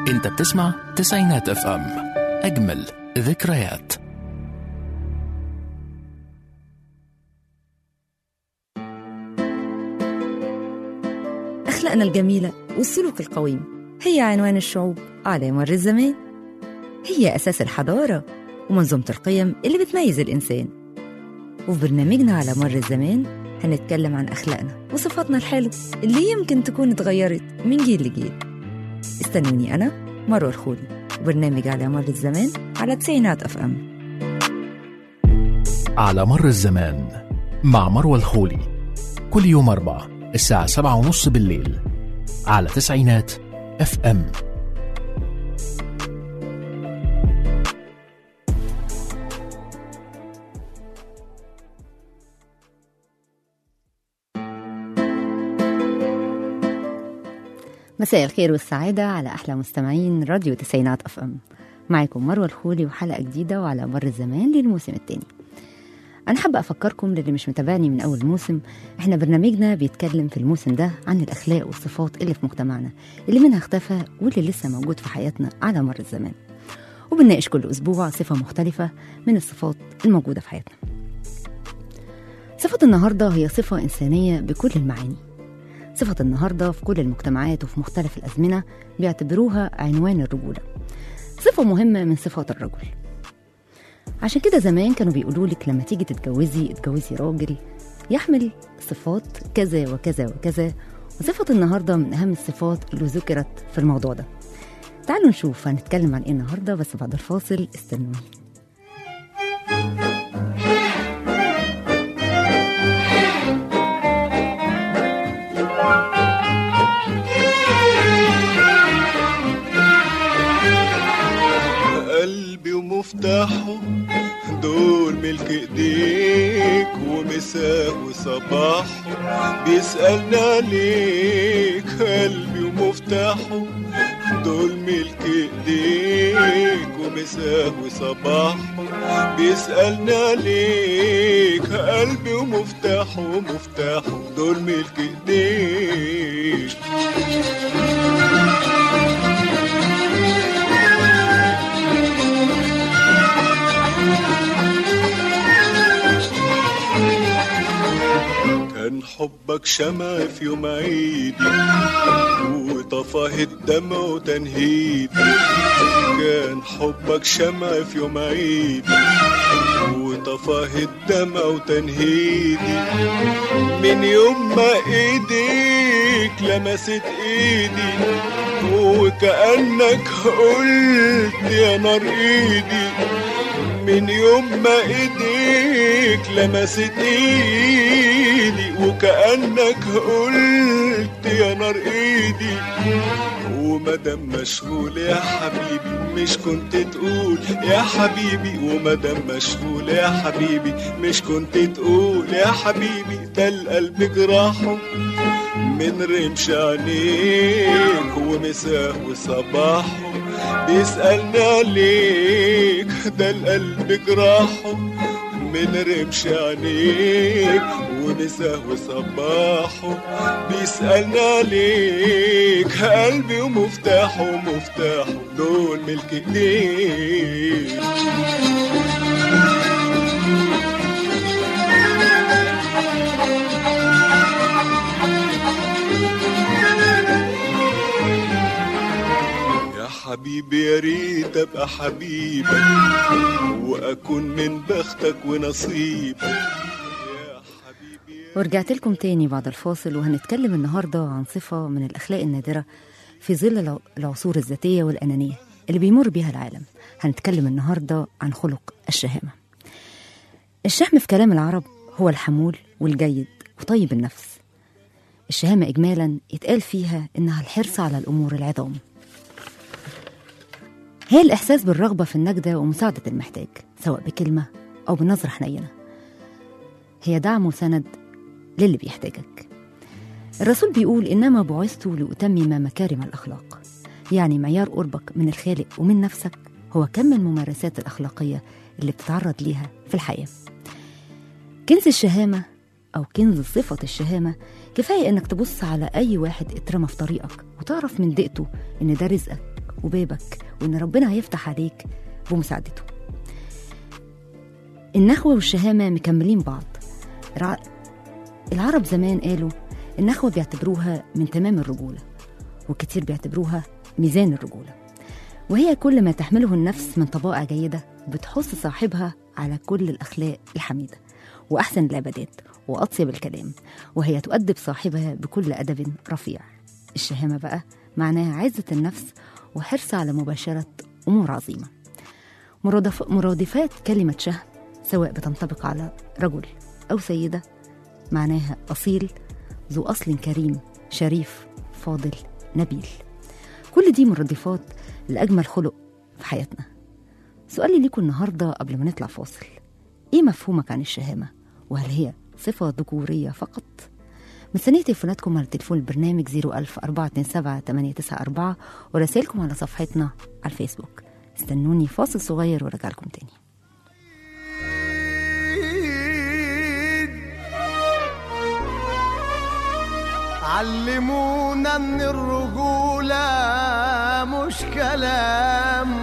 انت بتسمع تسعينات اف ام اجمل ذكريات أخلاقنا الجميلة والسلوك القويم هي عنوان الشعوب على مر الزمان هي أساس الحضارة ومنظومة القيم اللي بتميز الإنسان وفي برنامجنا على مر الزمان هنتكلم عن أخلاقنا وصفاتنا الحلوة اللي يمكن تكون اتغيرت من جيل لجيل استنوني أنا مروة الخولي وبرنامج على مر الزمان على تسعينات أف أم على مر الزمان مع مروة الخولي كل يوم أربعة الساعة سبعة ونص بالليل على تسعينات اف ام مساء الخير والسعادة على أحلى مستمعين راديو تسعينات أف أم معكم مروة الخولي وحلقة جديدة وعلى مر الزمان للموسم الثاني أنا حابة أفكركم للي مش متابعني من أول موسم إحنا برنامجنا بيتكلم في الموسم ده عن الأخلاق والصفات اللي في مجتمعنا اللي منها اختفى واللي لسه موجود في حياتنا على مر الزمان وبنناقش كل أسبوع صفة مختلفة من الصفات الموجودة في حياتنا صفة النهاردة هي صفة إنسانية بكل المعاني صفة النهاردة في كل المجتمعات وفي مختلف الأزمنة بيعتبروها عنوان الرجولة صفة مهمة من صفات الرجل عشان كده زمان كانوا بيقولوا لك لما تيجي تتجوزي اتجوزي راجل يحمل صفات كذا وكذا وكذا وصفة النهاردة من أهم الصفات اللي ذكرت في الموضوع ده تعالوا نشوف هنتكلم عن ايه النهاردة بس بعد الفاصل استنوني قلبي ومفتاحه دول ملك ايديك ومساء وصباحه بيسألنا عليك قلبي ومفتاحه دول ملك ايديك ومساء وصباحه بيسألنا عليك قلبي ومفتاحه ومفتاحه دول ملك ايديك كان حبك شمع في يوم عيدي وطفاه الدمع وتنهيدي كان حبك شمع في يوم عيدي وطفاه الدمع وتنهيدي من يوم ما ايديك لمست ايدي وكأنك قلت يا نار ايدي من يوم ما ايديك لمست ايدي وكأنك قلت يا نار ايدي ومدام مشغول يا حبيبي مش كنت تقول يا حبيبي ومدام مشغول يا حبيبي مش كنت تقول يا حبيبي ده القلب جراحه من رمش عينيك ومساه وصباحه بيسألنا عليك ده القلب جراحه من رمش عينيك ومساه وصباحه بيسألنا عليك قلبي ومفتاحه ومفتاحه دول ملك ايديك يا حبيبي يا ريت ابقى حبيبك واكون من بختك ونصيبك يا حبيبي يا ورجعت لكم تاني بعد الفاصل وهنتكلم النهاردة عن صفة من الأخلاق النادرة في ظل الع- العصور الذاتية والأنانية اللي بيمر بيها العالم هنتكلم النهاردة عن خلق الشهامة الشهم في كلام العرب هو الحمول والجيد وطيب النفس الشهامة إجمالا يتقال فيها إنها الحرص على الأمور العظام هي الإحساس بالرغبة في النجدة ومساعدة المحتاج سواء بكلمة أو بنظرة حنينة هي دعم وسند للي بيحتاجك الرسول بيقول إنما بعثت لأتمم مكارم الأخلاق يعني معيار قربك من الخالق ومن نفسك هو كم الممارسات الأخلاقية اللي بتتعرض ليها في الحياة كنز الشهامة أو كنز صفة الشهامة كفاية إنك تبص على أي واحد اترمى في طريقك وتعرف من دقته إن ده رزقك وبابك وإن ربنا هيفتح عليك بمساعدته النخوة والشهامة مكملين بعض الع- العرب زمان قالوا النخوة بيعتبروها من تمام الرجولة وكتير بيعتبروها ميزان الرجولة وهي كل ما تحمله النفس من طبائع جيدة بتحث صاحبها على كل الأخلاق الحميدة وأحسن العبادات وأطيب الكلام وهي تؤدب صاحبها بكل أدب رفيع الشهامة بقى معناها عزة النفس وحرص على مباشرة أمور عظيمة مرادف مرادفات كلمة شهم سواء بتنطبق على رجل أو سيدة معناها أصيل ذو أصل كريم شريف فاضل نبيل كل دي مرادفات لأجمل خلق في حياتنا سؤالي ليكم النهاردة قبل ما نطلع فاصل إيه مفهومك عن الشهامة؟ وهل هي صفة ذكورية فقط؟ مستنية تليفوناتكم على تليفون البرنامج 01000 427 894 ورسائلكم على صفحتنا على الفيسبوك استنوني فاصل صغير وارجع لكم تاني علمونا ان الرجولة مش كلام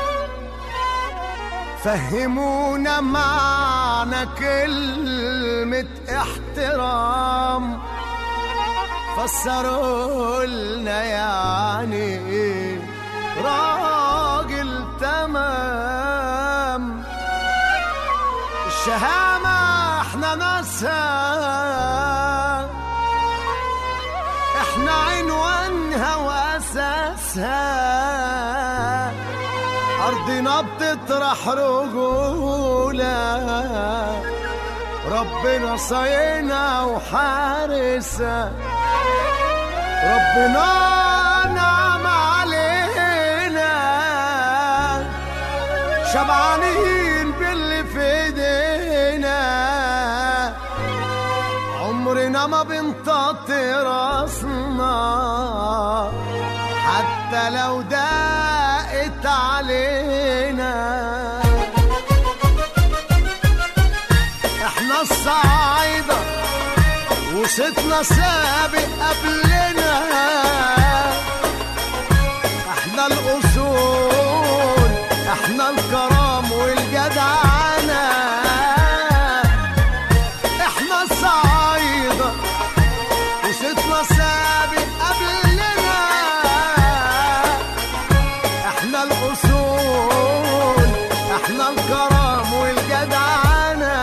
فهمونا معنى كلمة احترام فسروا لنا يعني ايه راجل تمام الشهامة احنا ناسها احنا عنوانها واساسها ارضنا بتطرح رجولة ربنا صاينا وحارسها ربنا نعم علينا شبعانين باللي في ايدينا عمرنا ما بنطاطي راسنا حتى لو دقت علينا احنا الصعايدة وصيتنا سابق قبلنا احنا الاصول احنا الكرم والجدعنة احنا الصعايدة وصيتنا سابق قبلنا احنا الاصول احنا الكرم والجدعنة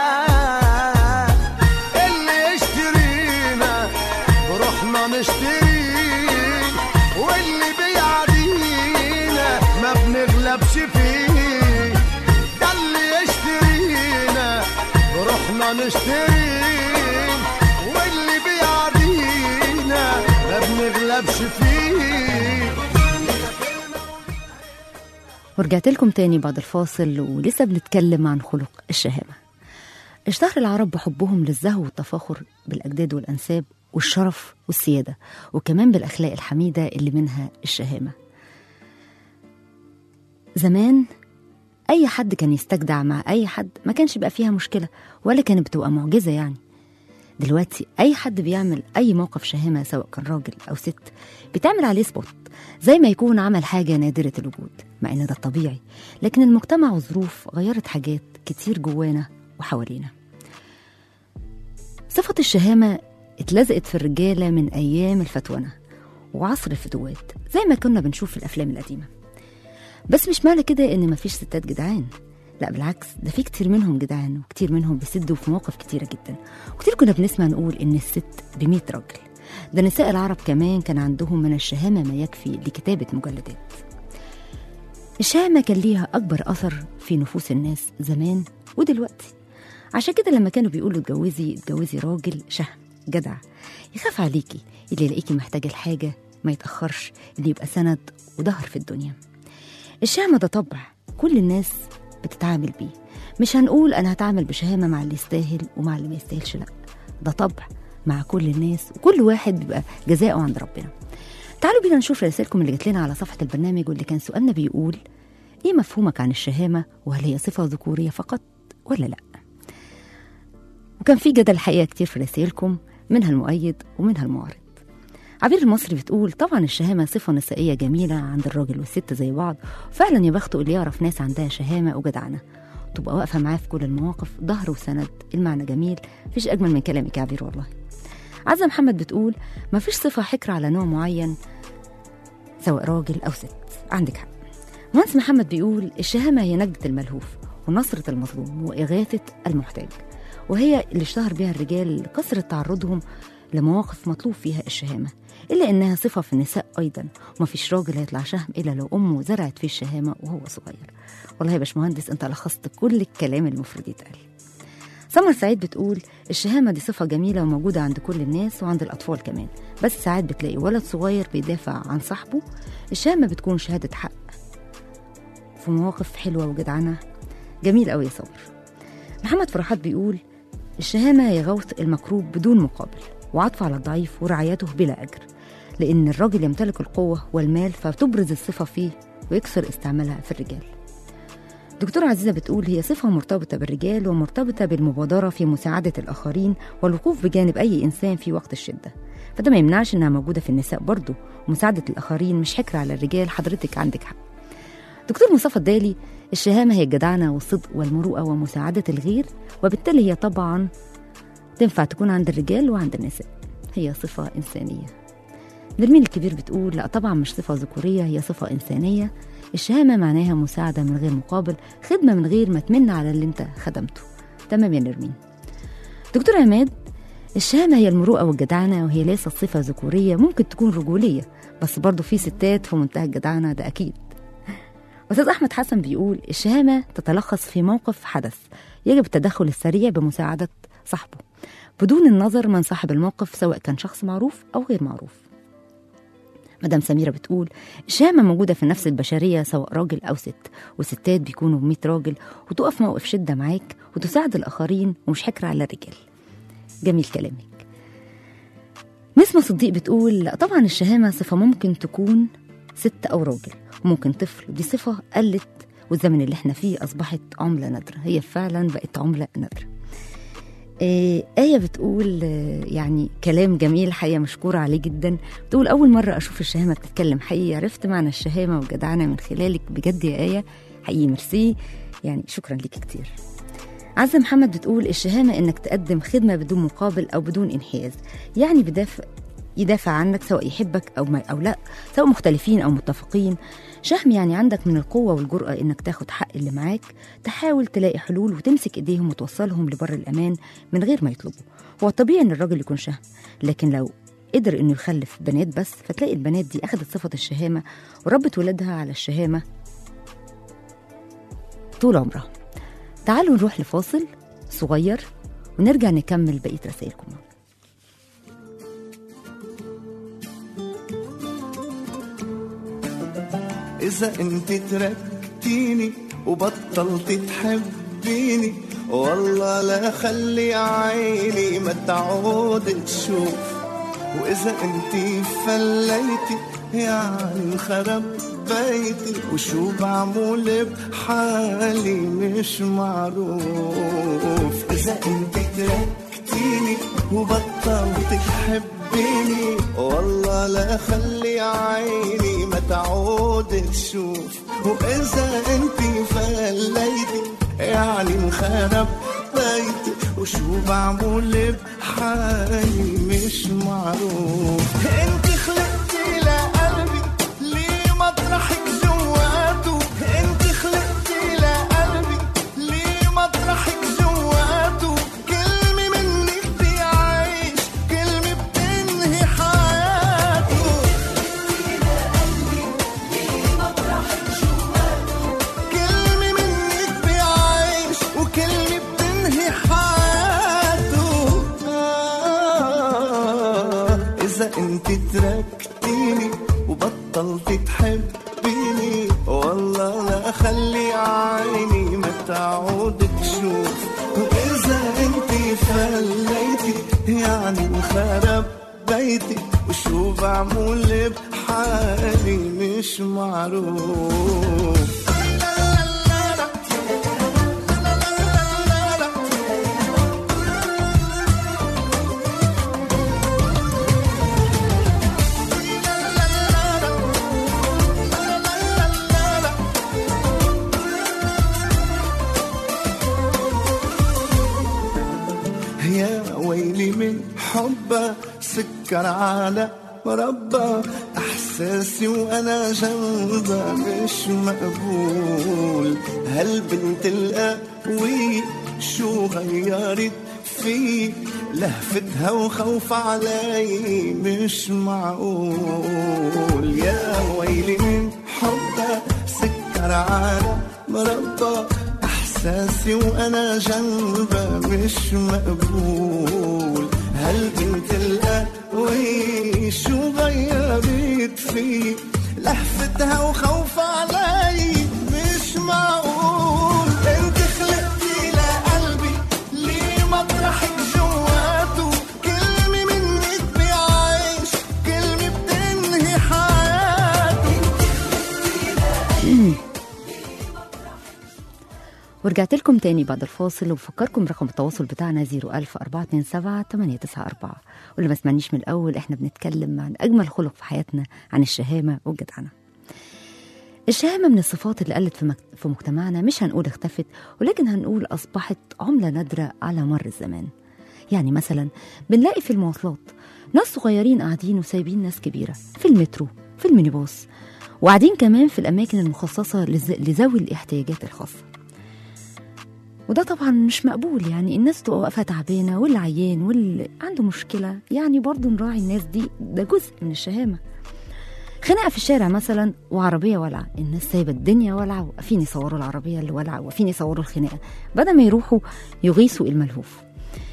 اللي يشترينا بروحنا نشتريه واللي بيعدينا ما بنغلبش فيه ده اللي يشترينا بروحنا نشتريه واللي بيعدينا ما بنغلبش فيه ورجعت لكم تاني بعد الفاصل ولسه بنتكلم عن خلق الشهامة اشتهر العرب بحبهم للزهو والتفاخر بالأجداد والأنساب والشرف والسيادة وكمان بالأخلاق الحميدة اللي منها الشهامة زمان أي حد كان يستجدع مع أي حد ما كانش بقى فيها مشكلة ولا كانت بتبقى معجزة يعني دلوقتي أي حد بيعمل أي موقف شهامة سواء كان راجل أو ست بتعمل عليه سبوت زي ما يكون عمل حاجة نادرة الوجود مع إن ده الطبيعي لكن المجتمع والظروف غيرت حاجات كتير جوانا وحوالينا صفة الشهامة اتلزقت في الرجالة من أيام الفتونة وعصر الفتوات زي ما كنا بنشوف في الأفلام القديمة بس مش معنى كده إن مفيش ستات جدعان لا بالعكس ده في كتير منهم جدعان وكتير منهم بيسدوا في مواقف كتيرة جدا وكتير كنا بنسمع نقول إن الست بمية راجل ده نساء العرب كمان كان عندهم من الشهامة ما يكفي لكتابة مجلدات الشهامة كان ليها أكبر أثر في نفوس الناس زمان ودلوقتي عشان كده لما كانوا بيقولوا اتجوزي اتجوزي راجل شهم جدع يخاف عليكي اللي يلاقيكي محتاجة الحاجة ما يتأخرش اللي يبقى سند وظهر في الدنيا الشهامة ده طبع كل الناس بتتعامل بيه مش هنقول أنا هتعامل بشهامة مع اللي يستاهل ومع اللي ما يستاهلش لأ ده طبع مع كل الناس وكل واحد بيبقى جزاؤه عند ربنا تعالوا بينا نشوف رسائلكم اللي جات لنا على صفحة البرنامج واللي كان سؤالنا بيقول إيه مفهومك عن الشهامة وهل هي صفة ذكورية فقط ولا لأ وكان في جدل الحقيقة كتير في رسائلكم منها المؤيد ومنها المعارض عبير المصري بتقول طبعا الشهامة صفة نسائية جميلة عند الراجل والست زي بعض فعلا يا بخته اللي يعرف ناس عندها شهامة وجدعنة تبقى واقفة معاه في كل المواقف ظهر وسند المعنى جميل مفيش أجمل من كلامك يا عبير والله عزة محمد بتقول مفيش صفة حكر على نوع معين سواء راجل أو ست عندك حق مهندس محمد بيقول الشهامة هي نجدة الملهوف ونصرة المظلوم وإغاثة المحتاج وهي اللي اشتهر بها الرجال كثرة تعرضهم لمواقف مطلوب فيها الشهامة إلا إنها صفة في النساء أيضا ومفيش راجل هيطلع شهم إلا لو أمه زرعت فيه الشهامة وهو صغير والله يا باشمهندس أنت لخصت كل الكلام المفروض يتقال سمر سعيد بتقول الشهامة دي صفة جميلة وموجودة عند كل الناس وعند الأطفال كمان بس ساعات بتلاقي ولد صغير بيدافع عن صاحبه الشهامة بتكون شهادة حق في مواقف حلوة وجدعنة جميل أوي يا صبر محمد فرحات بيقول الشهامة هي غوث المكروب بدون مقابل وعطف على الضعيف ورعايته بلا أجر لأن الراجل يمتلك القوة والمال فتبرز الصفة فيه ويكثر استعمالها في الرجال دكتورة عزيزة بتقول هي صفة مرتبطة بالرجال ومرتبطة بالمبادرة في مساعدة الآخرين والوقوف بجانب أي إنسان في وقت الشدة فده ما يمنعش إنها موجودة في النساء برضه ومساعدة الآخرين مش حكر على الرجال حضرتك عندك حق دكتور مصطفى الدالي الشهامة هي الجدعنة والصدق والمروءة ومساعدة الغير وبالتالي هي طبعا تنفع تكون عند الرجال وعند النساء هي صفة إنسانية نرمين الكبير بتقول لا طبعا مش صفة ذكورية هي صفة إنسانية الشهامة معناها مساعدة من غير مقابل خدمة من غير ما تمن على اللي انت خدمته تمام يا نرمين دكتور عماد الشهامة هي المروءة والجدعنة وهي ليست صفة ذكورية ممكن تكون رجولية بس برضه في ستات في منتهى الجدعنة ده أكيد أستاذ أحمد حسن بيقول الشهامة تتلخص في موقف حدث يجب التدخل السريع بمساعدة صاحبه بدون النظر من صاحب الموقف سواء كان شخص معروف أو غير معروف مدام سميرة بتقول الشهامة موجودة في النفس البشرية سواء راجل أو ست والستات بيكونوا بمية راجل وتقف موقف شدة معاك وتساعد الآخرين ومش حكر على الرجال جميل كلامك نسمة صديق بتقول لا طبعا الشهامة صفة ممكن تكون ست أو راجل وممكن طفل ودي صفة قلت والزمن اللي احنا فيه أصبحت عملة نادرة هي فعلا بقت عملة نادرة آه، آية بتقول آه، يعني كلام جميل حقيقة مشكورة عليه جدا بتقول أول مرة أشوف الشهامة بتتكلم حقيقي عرفت معنى الشهامة والجدعنة من خلالك بجد يا آية حقيقي ميرسي يعني شكرا لك كتير عزة محمد بتقول الشهامة إنك تقدم خدمة بدون مقابل أو بدون انحياز يعني بدافع يدافع عنك سواء يحبك أو ما أو لا سواء مختلفين أو متفقين شهم يعني عندك من القوة والجرأة إنك تاخد حق اللي معاك تحاول تلاقي حلول وتمسك إيديهم وتوصلهم لبر الأمان من غير ما يطلبوا هو الطبيعي إن الراجل يكون شهم لكن لو قدر إنه يخلف بنات بس فتلاقي البنات دي أخدت صفة الشهامة وربت ولادها على الشهامة طول عمرها تعالوا نروح لفاصل صغير ونرجع نكمل بقية رسائلكم إذا أنت تركتيني وبطلت تحبيني والله لا خلي عيني ما تعود تشوف وإذا أنت فليتي يعني انخرب بيتي وشو بعمل بحالي مش معروف إذا أنت تركتيني وبطلت تحبيني والله لا خلي عيني ما تعود تشوف وإذا أنت فليتي يعني انخرب بيتي وشو بعمل بحالي مش معروف انت خلقتي لقلبي ليه مطرحك جواته انت خلقتي لقلبي ليه مطرحك جواته كلمة منك بيعيش كلمة بتنهي حياته كلمة منك بيعيش وكلمة بتنهي حياته آه إذا أنت تركتيني وبطلت تحبيني والله لا خلي عيني ما تعود تشوف وإذا أنت فليتي يعني انخرب بيتي وشو بعمل بحالي مش معروف سكر على مربى احساسي وانا جنبها مش مقبول هالبنت القوية شو غيرت في لهفتها وخوف علي مش معقول يا ويلي من حبها سكر على مربى احساسي وانا جنبها مش مقبول هالبنت القوي شو غيرت في لهفتها وخوف علي مش معقول انت خلقتي لقلبي ليه مطرحك جواته كلمة منك بيعيش كلمة بتنهي حياته ورجعت لكم تاني بعد الفاصل وبفكركم رقم التواصل بتاعنا 01000 427 894 واللي ما سمعنيش من الأول احنا بنتكلم عن أجمل خلق في حياتنا عن الشهامة والجدعنة الشهامة من الصفات اللي قلت في, مك... في مجتمعنا مش هنقول اختفت ولكن هنقول أصبحت عملة نادرة على مر الزمان يعني مثلا بنلاقي في المواصلات ناس صغيرين قاعدين وسايبين ناس كبيرة في المترو في المينيباص وقاعدين كمان في الأماكن المخصصة لز... لذوي الاحتياجات الخاصة وده طبعا مش مقبول يعني الناس تبقى واقفه تعبانه واللي عيان واللي عنده مشكله يعني برضو نراعي الناس دي ده جزء من الشهامه خناقه في الشارع مثلا وعربيه ولعه الناس سايبه الدنيا ولعه واقفين يصوروا العربيه اللي ولعه واقفين يصوروا الخناقه بدل ما يروحوا يغيثوا الملهوف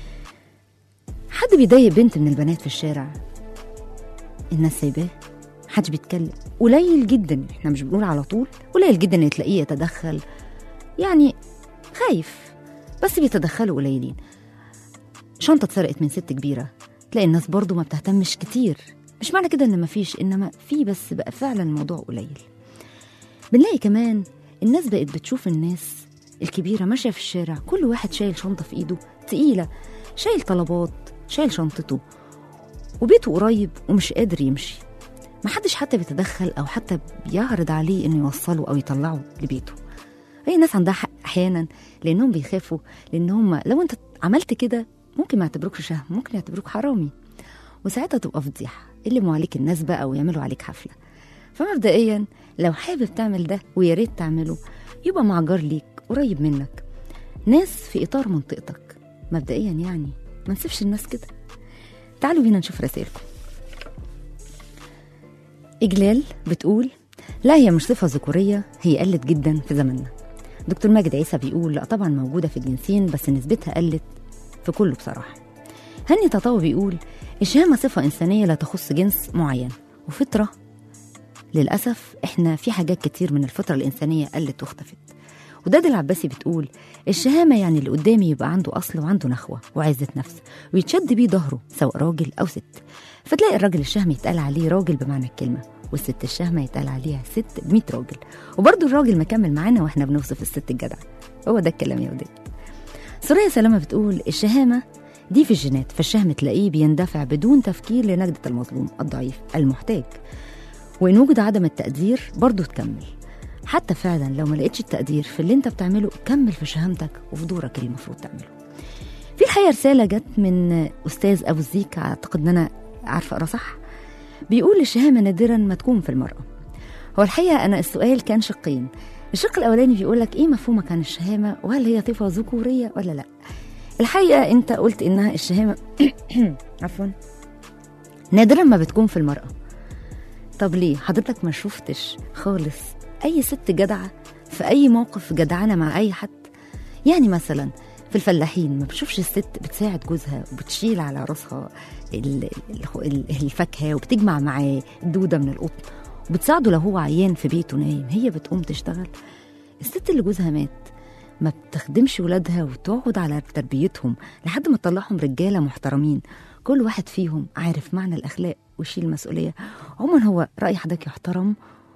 حد بيضايق بنت من البنات في الشارع الناس سايباه محدش بيتكلم قليل جدا احنا مش بنقول على طول قليل جدا ان تلاقيه يتدخل يعني خايف بس بيتدخلوا قليلين شنطة اتسرقت من ست كبيرة تلاقي الناس برضو ما بتهتمش كتير مش معنى كده ان مفيش انما في بس بقى فعلا الموضوع قليل بنلاقي كمان الناس بقت بتشوف الناس الكبيرة ماشية في الشارع كل واحد شايل شنطة في ايده تقيلة شايل طلبات شايل شنطته وبيته قريب ومش قادر يمشي محدش حتى بيتدخل او حتى بيعرض عليه انه يوصله او يطلعه لبيته هي الناس عندها حق احيانا لانهم بيخافوا لان هم لو انت عملت كده ممكن ما يعتبروكش شهم ممكن يعتبروك حرامي وساعتها تبقى فضيحه اللي عليك الناس بقى ويعملوا عليك حفله فمبدئيا لو حابب تعمل ده ويا ريت تعمله يبقى مع جار ليك قريب منك ناس في اطار منطقتك مبدئيا يعني ما نسيبش الناس كده تعالوا بينا نشوف رسائلكم إجلال بتقول لا هي مش صفة ذكورية هي قلت جدا في زماننا دكتور ماجد عيسى بيقول لا طبعا موجودة في الجنسين بس نسبتها قلت في كله بصراحة هاني تطاوي بيقول الشهامة صفة إنسانية لا تخص جنس معين وفطرة للأسف إحنا في حاجات كتير من الفطرة الإنسانية قلت واختفت وداد العباسي بتقول الشهامة يعني اللي قدامي يبقى عنده أصل وعنده نخوة وعزة نفس ويتشد بيه ظهره سواء راجل أو ست فتلاقي الراجل الشهم يتقال عليه راجل بمعنى الكلمة والست الشهمة يتقال عليها ست ب 100 راجل وبرضه الراجل مكمل معانا واحنا بنوصف الست الجدع هو ده الكلام يا وداد سوريا سلامة بتقول الشهامة دي في الجينات فالشهم تلاقيه بيندفع بدون تفكير لنجدة المظلوم الضعيف المحتاج وإن وجد عدم التقدير برضه تكمل حتى فعلا لو ما لقيتش التقدير في اللي انت بتعمله كمل في شهامتك وفي دورك اللي المفروض تعمله في الحقيقة رسالة جت من أستاذ أبو الزيك أعتقد إن أنا عارفة أقرأ صح بيقول الشهامة نادرا ما تكون في المرأة هو الحقيقة أنا السؤال كان شقين الشق الأولاني بيقول لك إيه مفهومك عن الشهامة وهل هي صفة ذكورية ولا لأ الحقيقة أنت قلت إنها الشهامة عفوا نادرا ما بتكون في المرأة طب ليه حضرتك ما شفتش خالص أي ست جدعة في أي موقف جدعانة مع أي حد يعني مثلا في الفلاحين ما بشوفش الست بتساعد جوزها وبتشيل على راسها ال- ال- الفاكهة وبتجمع معاه دودة من القطن وبتساعده لو هو عيان في بيته نايم هي بتقوم تشتغل الست اللي جوزها مات ما بتخدمش ولادها وتقعد على تربيتهم لحد ما تطلعهم رجالة محترمين كل واحد فيهم عارف معنى الأخلاق ويشيل المسؤولية عموما هو رأي حضرتك يحترم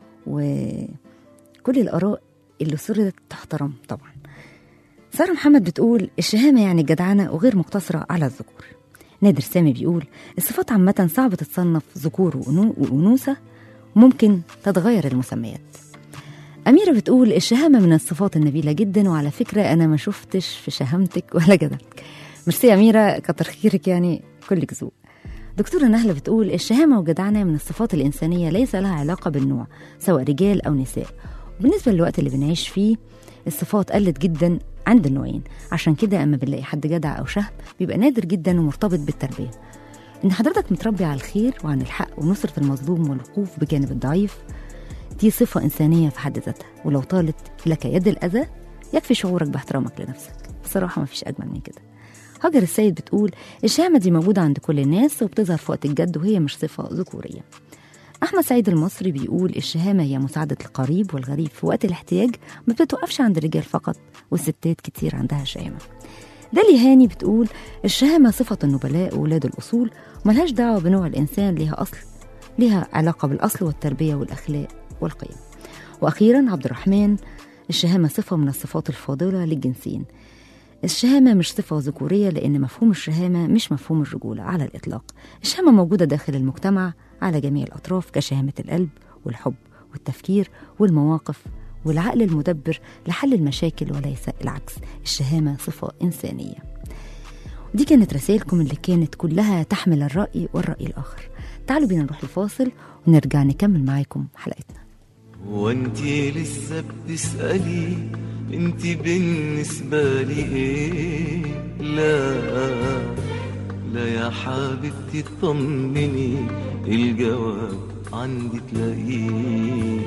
وكل الآراء اللي سردت تحترم طبعا سارة محمد بتقول الشهامة يعني الجدعنة وغير مقتصرة على الذكور نادر سامي بيقول الصفات عامة صعب تتصنف ذكور وأنو- وأنوثة ممكن تتغير المسميات أميرة بتقول الشهامة من الصفات النبيلة جدا وعلى فكرة أنا ما شفتش في شهامتك ولا جدعك ميرسي يا أميرة كتر خيرك يعني كلك ذوق دكتورة نهلة بتقول الشهامة والجدعنة من الصفات الإنسانية ليس لها علاقة بالنوع سواء رجال أو نساء وبالنسبة للوقت اللي بنعيش فيه الصفات قلت جدا عند النوعين عشان كده أما بنلاقي حد جدع أو شهم بيبقى نادر جدا ومرتبط بالتربية إن حضرتك متربي على الخير وعن الحق ونصرة المظلوم والوقوف بجانب الضعيف دي صفة إنسانية في حد ذاتها ولو طالت لك يد الأذى يكفي شعورك باحترامك لنفسك بصراحة مفيش أجمل من كده هاجر السيد بتقول الشهامة دي موجودة عند كل الناس وبتظهر في وقت الجد وهي مش صفة ذكورية أحمد سعيد المصري بيقول الشهامة هي مساعدة القريب والغريب في وقت الاحتياج ما بتتوقفش عند الرجال فقط والستات كتير عندها شهامة دالي هاني بتقول الشهامة صفة النبلاء وولاد الأصول وملهاش دعوة بنوع الإنسان ليها أصل ليها علاقة بالأصل والتربية والأخلاق والقيم وأخيرا عبد الرحمن الشهامة صفة من الصفات الفاضلة للجنسين الشهامة مش صفة ذكورية لأن مفهوم الشهامة مش مفهوم الرجولة على الإطلاق الشهامة موجودة داخل المجتمع على جميع الأطراف كشهامة القلب والحب والتفكير والمواقف والعقل المدبر لحل المشاكل وليس العكس الشهامة صفة إنسانية ودي كانت رسائلكم اللي كانت كلها تحمل الرأي والرأي الآخر تعالوا بينا نروح لفاصل ونرجع نكمل معاكم حلقتنا وانتي لسه بتسألي انتي بالنسبة لي ايه لا لا يا حبيبتي اطمني الجواب عندي تلاقيه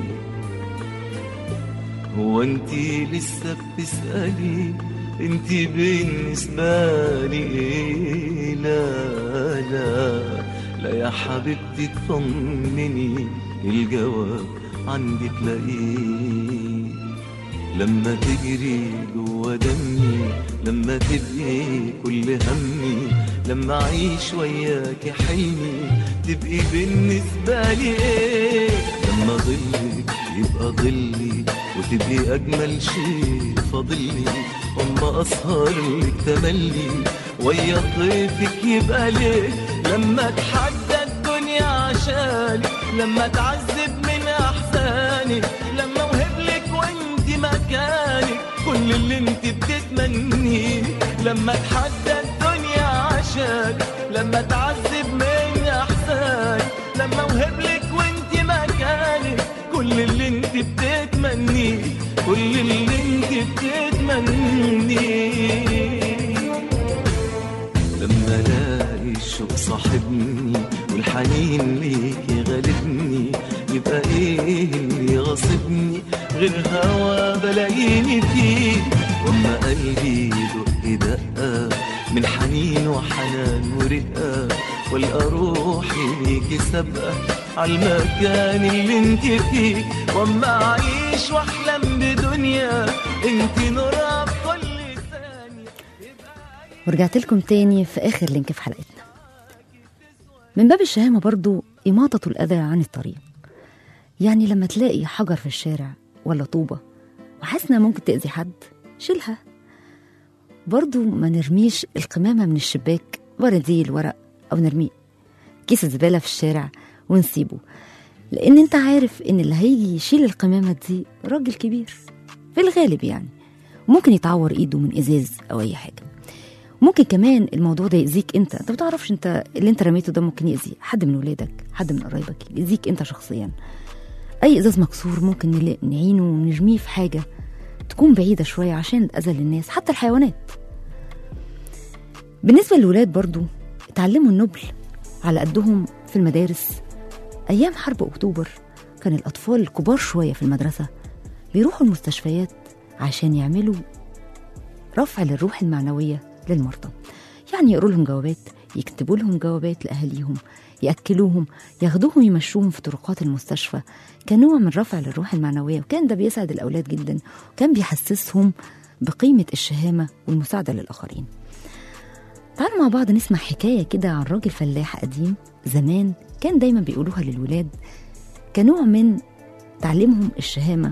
هو انتي لسه بتسألي انتي بالنسبة لي ايه لا لا لا يا حبيبتي اطمني الجواب عندي تلاقيه لما تجري جوا دمي لما تبقي كل همي لما اعيش وياك حلمي تبقي بالنسبة لي ايه لما ظلك يبقى ظلي وتبقي اجمل شيء فاضلي اما اسهر لك تملي ويا طيفك يبقى ليه لما اتحدى الدنيا عشاني لما اتعذب من احزاني لما اوهب لك وانت مكاني كل اللي انت بتتمنيه لما اتحدى الدنيا عشاني لما اتعذب من احزاني لما اوهب لك وانت مكاني كل اللي انت بتتمنيه كل اللي انت بتتمنيه لما الاقي الشوق صاحبني والحنين ليكي غالبني يبقى ايه اللي غاصبني غير هوا بلاقيني فيه واما قلبي يدق دقه من حنين وحنان ورقه والقى روحي ليكي سابقه عالمكان اللي انت فيه واما اعيش واحلم بدنيا انت نورها في كل ثانيه ورجعت لكم تاني في آخر لينك في حلقتنا من باب الشهامة برضو إماطة الأذى عن الطريق يعني لما تلاقي حجر في الشارع ولا طوبة وحاسس إنها ممكن تأذي حد شيلها برضو ما نرميش القمامة من الشباك ورا ورق أو نرميه كيس الزبالة في الشارع ونسيبه لأن أنت عارف إن اللي هيجي يشيل القمامة دي راجل كبير في الغالب يعني ممكن يتعور إيده من إزاز أو أي حاجة ممكن كمان الموضوع ده يأذيك انت انت بتعرفش انت اللي انت رميته ده ممكن يأذي حد من ولادك حد من قرايبك يأذيك انت شخصيا اي ازاز مكسور ممكن نل- نعينه ونرميه في حاجه تكون بعيده شويه عشان الاذى للناس حتى الحيوانات بالنسبه للولاد برضو اتعلموا النبل على قدهم في المدارس ايام حرب اكتوبر كان الاطفال الكبار شويه في المدرسه بيروحوا المستشفيات عشان يعملوا رفع للروح المعنويه للمرضى يعني يقروا لهم جوابات يكتبوا لهم جوابات لاهاليهم ياكلوهم ياخدوهم يمشوهم في طرقات المستشفى كنوع من رفع للروح المعنويه وكان ده بيسعد الاولاد جدا وكان بيحسسهم بقيمه الشهامه والمساعده للاخرين تعالوا مع بعض نسمع حكايه كده عن راجل فلاح قديم زمان كان دايما بيقولوها للولاد كنوع من تعليمهم الشهامه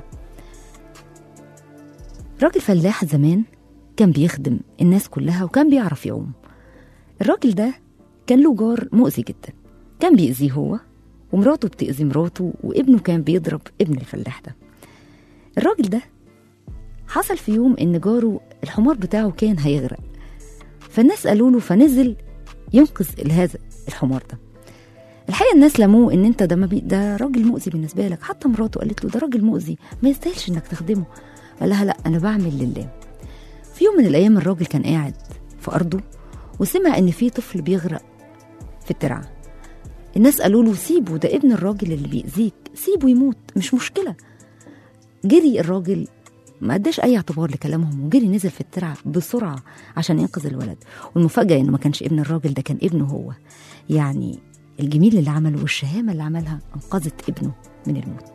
راجل فلاح زمان كان بيخدم الناس كلها وكان بيعرف يعوم الراجل ده كان له جار مؤذي جدا كان بيأذيه هو ومراته بتأذي مراته وابنه كان بيضرب ابن الفلاح ده الراجل ده حصل في يوم ان جاره الحمار بتاعه كان هيغرق فالناس قالوا له فنزل ينقذ هذا الحمار ده الحقيقه الناس لموه ان انت ده ما بي ده راجل مؤذي بالنسبه لك حتى مراته قالت له ده راجل مؤذي ما يستاهلش انك تخدمه قال لها لا انا بعمل لله في يوم من الايام الراجل كان قاعد في ارضه وسمع ان في طفل بيغرق في الترعه الناس قالوا له سيبه ده ابن الراجل اللي بيأذيك سيبه يموت مش مشكله جري الراجل ما اداش اي اعتبار لكلامهم وجري نزل في الترعه بسرعه عشان ينقذ الولد والمفاجاه انه ما كانش ابن الراجل ده كان ابنه هو يعني الجميل اللي عمله والشهامه اللي عملها انقذت ابنه من الموت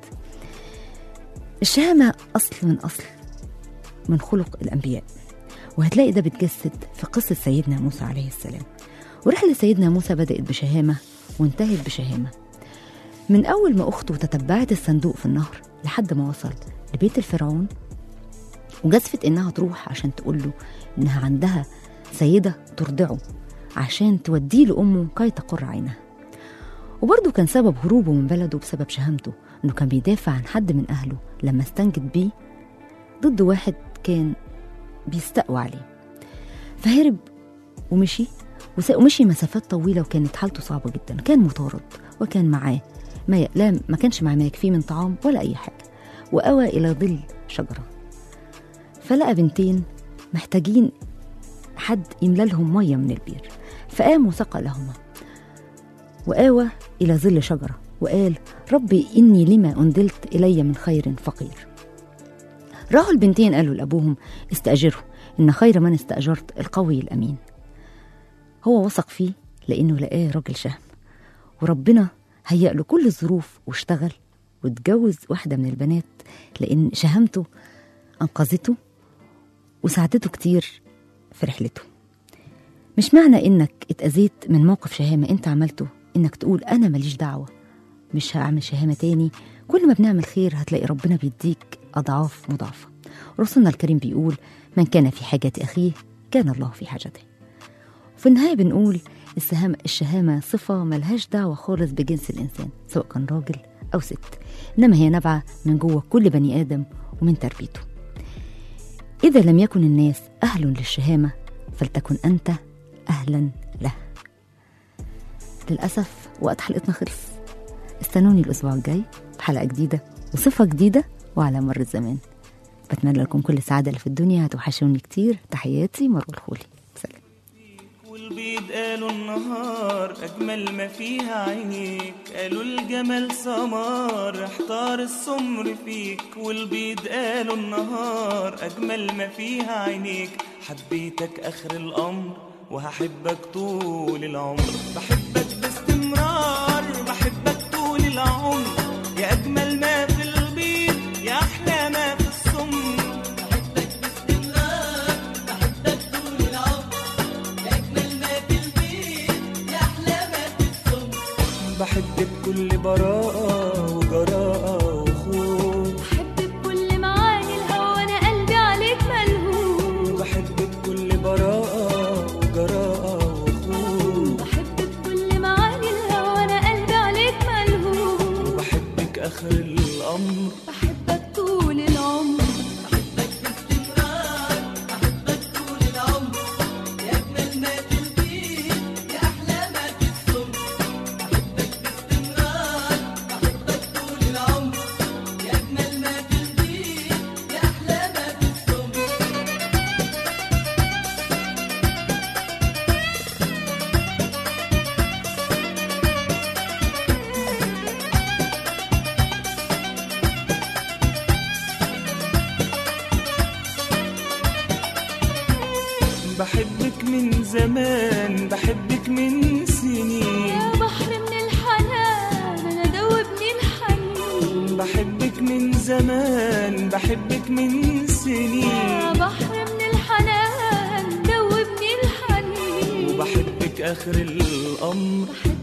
الشهامه اصل من اصل من خلق الانبياء وهتلاقي ده بيتجسد في قصه سيدنا موسى عليه السلام ورحله سيدنا موسى بدات بشهامه وانتهت بشهامه من اول ما اخته تتبعت الصندوق في النهر لحد ما وصل لبيت الفرعون وجازفت انها تروح عشان تقول له انها عندها سيده ترضعه عشان توديه لامه كي تقر عينها وبرضه كان سبب هروبه من بلده بسبب شهامته انه كان بيدافع عن حد من اهله لما استنجد بيه ضد واحد كان بيستقوى عليه فهرب ومشي وس- ومشي مسافات طويله وكانت حالته صعبه جدا كان مطارد وكان معاه ما ي... لا ما كانش معاه ما يكفيه من طعام ولا اي حاجه واوى الى ظل شجره فلقى بنتين محتاجين حد يملى لهم ميه من البير فقام وسقى لهما وآوى إلى ظل شجرة وقال ربي إني لما أنزلت إلي من خير فقير راحوا البنتين قالوا لأبوهم استأجره إن خير من استأجرت القوي الأمين هو وثق فيه لأنه لقاه راجل شهم وربنا هيأ له كل الظروف واشتغل واتجوز واحدة من البنات لأن شهامته أنقذته وساعدته كتير في رحلته مش معنى انك اتأذيت من موقف شهامة انت عملته انك تقول انا ماليش دعوة مش هعمل شهامة تاني كل ما بنعمل خير هتلاقي ربنا بيديك أضعاف مضاعفة رسولنا الكريم بيقول من كان في حاجة أخيه كان الله في حاجته وفي النهاية بنقول السهامة الشهامة صفة ملهاش دعوة خالص بجنس الإنسان سواء كان راجل أو ست إنما هي نابعة من جوه كل بني آدم ومن تربيته إذا لم يكن الناس أهل للشهامة فلتكن أنت أهلا له للأسف وقت حلقتنا خلص استنوني الأسبوع الجاي بحلقة جديدة وصفة جديدة وعلى مر الزمان بتمنى لكم كل السعادة اللي في الدنيا هتوحشوني كتير تحياتي مروة الخولي سلام والبيض قالوا النهار أجمل ما فيها عينيك قالوا الجمال سمار احتار السمر فيك والبيض قالوا النهار أجمل ما فيها عينيك حبيتك آخر الأمر وهحبك طول العمر بحبك باستمرار بحبك طول العمر يا أجمل ما في البيض يا أحلى ما في السمر بحب بكل براءة وجراءة وخوف بحب بكل معاني الهوى انا قلبي عليك ملهوف بحب بكل براءة وجراءة وخوف بحب بكل معاني الهوى انا قلبي عليك ملهوف بحبك آخر الأمر بحبك طول العمر بحبك من زمان بحبك من سنين يا بحر من الحنان انا دوبني الحنين بحبك من زمان بحبك من سنين يا بحر من الحنان دوبني الحنين وبحبك آخر الأمر بحبك